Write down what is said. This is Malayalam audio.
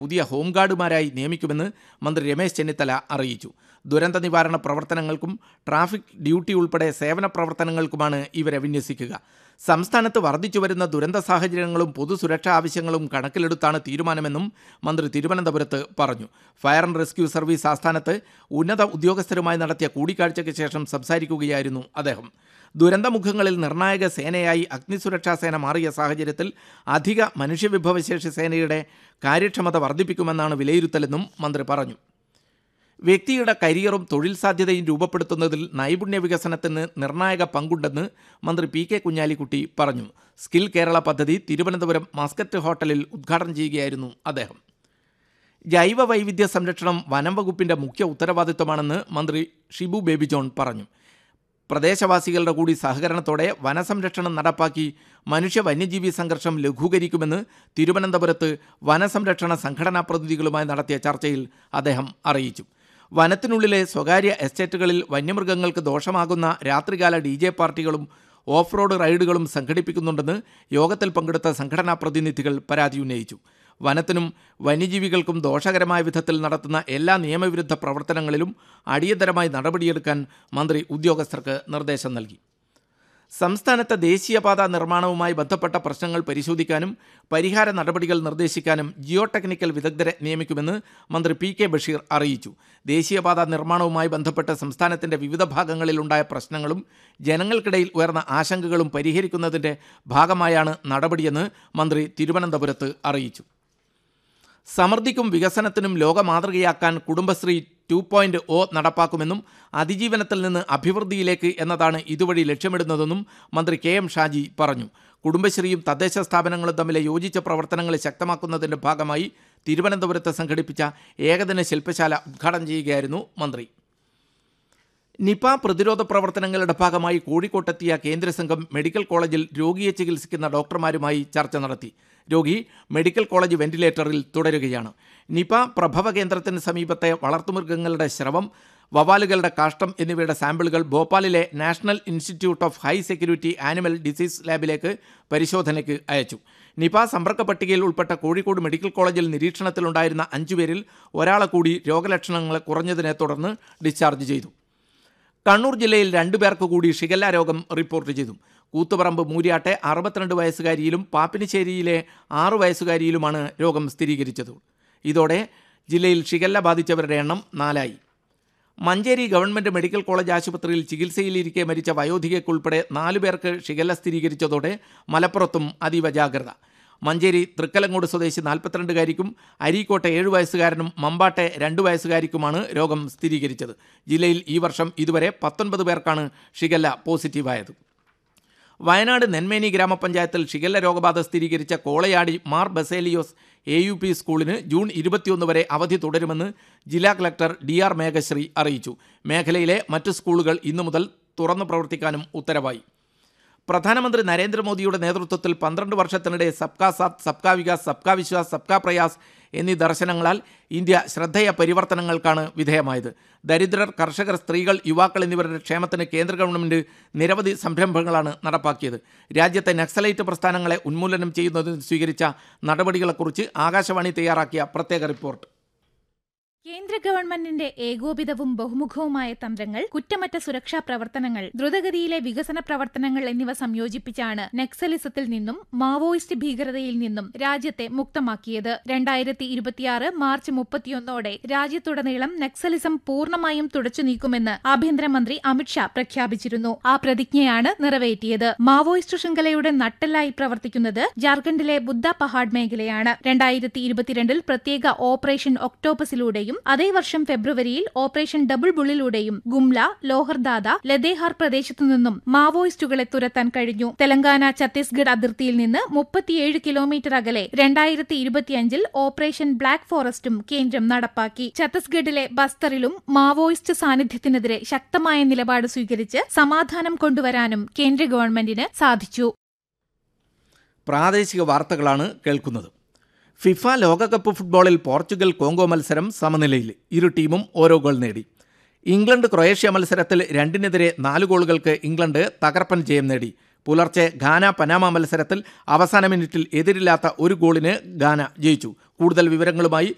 പുതിയ ഹോംഗാർഡുമാരായി നിയമിക്കുമെന്ന് മന്ത്രി രമേശ് ചെന്നിത്തല അറിയിച്ചു ദുരന്ത നിവാരണ പ്രവർത്തനങ്ങൾക്കും ട്രാഫിക് ഡ്യൂട്ടി ഉൾപ്പെടെ സേവന പ്രവർത്തനങ്ങൾക്കുമാണ് ഇവരെ വിന്യസിക്കുക സംസ്ഥാനത്ത് വർദ്ധിച്ചുവരുന്ന ദുരന്ത സാഹചര്യങ്ങളും പൊതുസുരക്ഷാ ആവശ്യങ്ങളും കണക്കിലെടുത്താണ് തീരുമാനമെന്നും മന്ത്രി തിരുവനന്തപുരത്ത് പറഞ്ഞു ഫയർ ആൻഡ് റെസ്ക്യൂ സർവീസ് ആസ്ഥാനത്ത് ഉന്നത ഉദ്യോഗസ്ഥരുമായി നടത്തിയ കൂടിക്കാഴ്ചയ്ക്ക് ശേഷം സംസാരിക്കുകയായിരുന്നു അദ്ദേഹം ദുരന്തമുഖങ്ങളിൽ നിർണായക സേനയായി അഗ്നിസുരക്ഷാ സേന മാറിയ സാഹചര്യത്തിൽ അധിക മനുഷ്യവിഭവശേഷി സേനയുടെ കാര്യക്ഷമത വർദ്ധിപ്പിക്കുമെന്നാണ് വിലയിരുത്തലെന്നും മന്ത്രി പറഞ്ഞു വ്യക്തിയുടെ കരിയറും തൊഴിൽ സാധ്യതയും രൂപപ്പെടുത്തുന്നതിൽ നൈപുണ്യ വികസനത്തിന് നിർണായക പങ്കുണ്ടെന്ന് മന്ത്രി പി കെ കുഞ്ഞാലിക്കുട്ടി പറഞ്ഞു സ്കിൽ കേരള പദ്ധതി തിരുവനന്തപുരം മസ്കറ്റ് ഹോട്ടലിൽ ഉദ്ഘാടനം ചെയ്യുകയായിരുന്നു അദ്ദേഹം ജൈവ വൈവിധ്യ സംരക്ഷണം വനം വകുപ്പിന്റെ മുഖ്യ ഉത്തരവാദിത്വമാണെന്ന് മന്ത്രി ഷിബു ബേബി ജോൺ പറഞ്ഞു പ്രദേശവാസികളുടെ കൂടി സഹകരണത്തോടെ വനസംരക്ഷണം നടപ്പാക്കി മനുഷ്യ വന്യജീവി സംഘർഷം ലഘൂകരിക്കുമെന്ന് തിരുവനന്തപുരത്ത് വനസംരക്ഷണ സംഘടനാ പ്രതിനിധികളുമായി നടത്തിയ ചർച്ചയിൽ അദ്ദേഹം അറിയിച്ചു വനത്തിനുള്ളിലെ സ്വകാര്യ എസ്റ്റേറ്റുകളിൽ വന്യമൃഗങ്ങൾക്ക് ദോഷമാകുന്ന രാത്രികാല ഡി ജെ പാർട്ടികളും ഓഫ് റോഡ് റൈഡുകളും സംഘടിപ്പിക്കുന്നുണ്ടെന്ന് യോഗത്തിൽ പങ്കെടുത്ത സംഘടനാ പ്രതിനിധികൾ പരാതി ഉന്നയിച്ചു വനത്തിനും വന്യജീവികൾക്കും ദോഷകരമായ വിധത്തിൽ നടത്തുന്ന എല്ലാ നിയമവിരുദ്ധ പ്രവർത്തനങ്ങളിലും അടിയന്തരമായി നടപടിയെടുക്കാൻ മന്ത്രി ഉദ്യോഗസ്ഥർക്ക് നിർദ്ദേശം നൽകി സംസ്ഥാനത്തെ ദേശീയപാത നിർമ്മാണവുമായി ബന്ധപ്പെട്ട പ്രശ്നങ്ങൾ പരിശോധിക്കാനും പരിഹാര നടപടികൾ നിർദ്ദേശിക്കാനും ജിയോ ടെക്നിക്കൽ വിദഗ്ധരെ നിയമിക്കുമെന്ന് മന്ത്രി പി കെ ബഷീർ അറിയിച്ചു ദേശീയപാത നിർമ്മാണവുമായി ബന്ധപ്പെട്ട് സംസ്ഥാനത്തിന്റെ വിവിധ ഭാഗങ്ങളിലുണ്ടായ പ്രശ്നങ്ങളും ജനങ്ങൾക്കിടയിൽ ഉയർന്ന ആശങ്കകളും പരിഹരിക്കുന്നതിന്റെ ഭാഗമായാണ് നടപടിയെന്ന് മന്ത്രി തിരുവനന്തപുരത്ത് അറിയിച്ചു സമൃദ്ധിക്കും വികസനത്തിനും ലോക മാതൃകയാക്കാൻ കുടുംബശ്രീ ടു പോയിന്റ് ഒ നടപ്പാക്കുമെന്നും അതിജീവനത്തിൽ നിന്ന് അഭിവൃദ്ധിയിലേക്ക് എന്നതാണ് ഇതുവഴി ലക്ഷ്യമിടുന്നതെന്നും മന്ത്രി കെ എം ഷാജി പറഞ്ഞു കുടുംബശ്രീയും തദ്ദേശ സ്ഥാപനങ്ങളും തമ്മിലെ യോജിച്ച പ്രവർത്തനങ്ങൾ ശക്തമാക്കുന്നതിന്റെ ഭാഗമായി തിരുവനന്തപുരത്ത് സംഘടിപ്പിച്ച ഏകദിന ശില്പശാല ഉദ്ഘാടനം ചെയ്യുകയായിരുന്നു മന്ത്രി നിപ പ്രതിരോധ പ്രവർത്തനങ്ങളുടെ ഭാഗമായി കോഴിക്കോട്ടെത്തിയ കേന്ദ്ര സംഘം മെഡിക്കൽ കോളേജിൽ രോഗിയെ ചികിത്സിക്കുന്ന ഡോക്ടർമാരുമായി ചർച്ച നടത്തി രോഗി മെഡിക്കൽ കോളേജ് വെന്റിലേറ്ററിൽ തുടരുകയാണ് നിപ പ്രഭവ കേന്ദ്രത്തിന് സമീപത്തെ വളർത്തുമൃഗങ്ങളുടെ ശ്രവം വവാലുകളുടെ കാഷ്ടം എന്നിവയുടെ സാമ്പിളുകൾ ഭോപ്പാലിലെ national institute of high security animal disease ലാബിലേക്ക് പരിശോധനയ്ക്ക് അയച്ചു നിപ സമ്പർക്ക പട്ടികയിൽ ഉൾപ്പെട്ട കോഴിക്കോട് മെഡിക്കൽ കോളേജിൽ നിരീക്ഷണത്തിലുണ്ടായിരുന്ന അഞ്ചുപേരിൽ ഒരാളെ കൂടി രോഗലക്ഷണങ്ങൾ കുറഞ്ഞതിനെ തുടർന്ന് ഡിസ്ചാർജ് ചെയ്തു കണ്ണൂർ ജില്ലയിൽ രണ്ടു പേർക്ക് കൂടി ഷിഗല്ല രോഗം റിപ്പോർട്ട് ചെയ്തു കൂത്തുപറമ്പ് മൂര്യാട്ടെ അറുപത്തിരണ്ട് വയസ്സുകാരിയിലും പാപ്പിനിശ്ശേരിയിലെ ആറു വയസ്സുകാരിയിലുമാണ് രോഗം സ്ഥിരീകരിച്ചത് ഇതോടെ ജില്ലയിൽ ഷിഗല്ല ബാധിച്ചവരുടെ എണ്ണം നാലായി മഞ്ചേരി ഗവൺമെന്റ് മെഡിക്കൽ കോളേജ് ആശുപത്രിയിൽ ചികിത്സയിലിരിക്കെ മരിച്ച വയോധികയ്ക്കുൾപ്പെടെ നാലു പേർക്ക് ഷിഗല്ല സ്ഥിരീകരിച്ചതോടെ മലപ്പുറത്തും അതീവ ജാഗ്രത മഞ്ചേരി തൃക്കലങ്ങോട് സ്വദേശി നാൽപ്പത്തിരണ്ടുകാരിക്കും അരീക്കോട്ടെ ഏഴ് വയസ്സുകാരനും മമ്പാട്ടെ രണ്ട് വയസ്സുകാരിക്കുമാണ് രോഗം സ്ഥിരീകരിച്ചത് ജില്ലയിൽ ഈ വർഷം ഇതുവരെ പത്തൊൻപത് പേർക്കാണ് ഷിഗല്ല പോസിറ്റീവായത് വയനാട് നെന്മേനി ഗ്രാമപഞ്ചായത്തിൽ ഷിഗല്ല രോഗബാധ സ്ഥിരീകരിച്ച Kolayadi Mar Baselios A U P സ്കൂളിന് ജൂൺ ഇരുപത്തിയൊന്ന് വരെ അവധി തുടരുമെന്ന് ജില്ലാ കളക്ടർ ഡി ആർ മേഘശ്രീ അറിയിച്ചു മേഖലയിലെ മറ്റ് സ്കൂളുകൾ ഇന്നു മുതൽ തുറന്നു പ്രവർത്തിക്കാനും ഉത്തരവായി പ്രധാനമന്ത്രി നരേന്ദ്രമോദിയുടെ നേതൃത്വത്തിൽ പന്ത്രണ്ട് വർഷത്തിനിടെ സബ്കാ സാത്ത് സബ്കാ വികാസ് സബ്കാ വിശ്വാസ് സബ്കാ പ്രയാസ് എന്നീ ദർശനങ്ങളാൽ ഇന്ത്യ ശ്രദ്ധേയ പരിവർത്തനങ്ങൾക്കാണ് വിധേയമായത് ദരിദ്രർ കർഷകർ സ്ത്രീകൾ യുവാക്കൾ എന്നിവരുടെ ക്ഷേമത്തിന് കേന്ദ്ര ഗവൺമെന്റ് നിരവധി സംരംഭങ്ങളാണ് നടപ്പാക്കിയത് രാജ്യത്തെ നക്സലൈറ്റ് പ്രസ്ഥാനങ്ങളെ ഉന്മൂലനം ചെയ്യുന്നതിന് സ്വീകരിച്ച നടപടികളെക്കുറിച്ച് ആകാശവാണി തയ്യാറാക്കിയ പ്രത്യേക റിപ്പോർട്ട് കേന്ദ്ര ഗവൺമെന്റിന്റെ ഏകോപിതവും ബഹുമുഖവുമായ തന്ത്രങ്ങൾ കുറ്റമറ്റ സുരക്ഷാ പ്രവർത്തനങ്ങൾ ദ്രുതഗതിയിലെ വികസന പ്രവർത്തനങ്ങൾ എന്നിവ സംയോജിപ്പിച്ചാണ് നക്സലിസത്തിൽ നിന്നും മാവോയിസ്റ്റ് ഭീകരതയിൽ നിന്നും രാജ്യത്തെ മുക്തമാക്കിയത് രണ്ടായിരത്തി ഇരുപത്തിയാറ് മാർച്ച് മുപ്പത്തിയൊന്നോടെ രാജ്യത്തുടനീളം നക്സലിസം പൂർണ്ണമായും തുടച്ചു നീക്കുമെന്ന് ആഭ്യന്തരമന്ത്രി അമിത്ഷാ പ്രഖ്യാപിച്ചിരുന്നു ആ പ്രതിജ്ഞയാണ് നിറവേറ്റിയത് മാവോയിസ്റ്റ് ശൃംഖലയുടെ നട്ടെല്ലായി പ്രവർത്തിക്കുന്നത് ജാർഖണ്ഡിലെ ബുദ്ധ പഹാഡ് മേഖലയാണ് രണ്ടായിരത്തി ഇരുപത്തിരണ്ടിൽ പ്രത്യേക ഓപ്പറേഷൻ ഒക്ടോപസിലൂടെയും അതേ വർഷം ഫെബ്രുവരിയിൽ ഓപ്പറേഷൻ ഡബിൾ ബുള്ളിലൂടെയും ഗുംല ലോഹർദാദ ലദേഹാർ പ്രദേശത്തു നിന്നും മാവോയിസ്റ്റുകളെ തുരത്താൻ കഴിഞ്ഞു തെലങ്കാന ഛത്തീസ്ഗഡ് അതിർത്തിയിൽ നിന്ന് മുപ്പത്തിയേഴ് കിലോമീറ്റർ അകലെ രണ്ടായിരത്തി ഇരുപത്തിയഞ്ചിൽ ഓപ്പറേഷൻ ബ്ലാക്ക് ഫോറസ്റ്റും കേന്ദ്രം നടപ്പാക്കി ഛത്തീസ്ഗഡിലെ ബസ്തറിലും മാവോയിസ്റ്റ് സാന്നിധ്യത്തിനെതിരെ ശക്തമായ നിലപാട് സ്വീകരിച്ച് സമാധാനം കൊണ്ടുവരാനും കേന്ദ്ര ഗവൺമെന്റിന് സാധിച്ചു പ്രാദേശിക വാർത്തകളാണ് കേൾക്കുന്നത് ഫിഫ ലോകകപ്പ് ഫുട്ബോളിൽ പോർച്ചുഗൽ കോങ്കോ മത്സരം സമനിലയിൽ ഇരു ടീമും ഓരോ ഗോൾ നേടി ഇംഗ്ലണ്ട് ക്രൊയേഷ്യ മത്സരത്തിൽ രണ്ടിനെതിരെ നാല് ഗോളുകൾക്ക് ഇംഗ്ലണ്ട് തകർപ്പൻ ജയം നേടി പുലർച്ചെ ഘാന പനാമ മത്സരത്തിൽ അവസാന മിനിറ്റിൽ എതിരില്ലാത്ത ഒരു ഗോളിന് ഘാന ജയിച്ചു കൂടുതൽ വിവരങ്ങളുമായി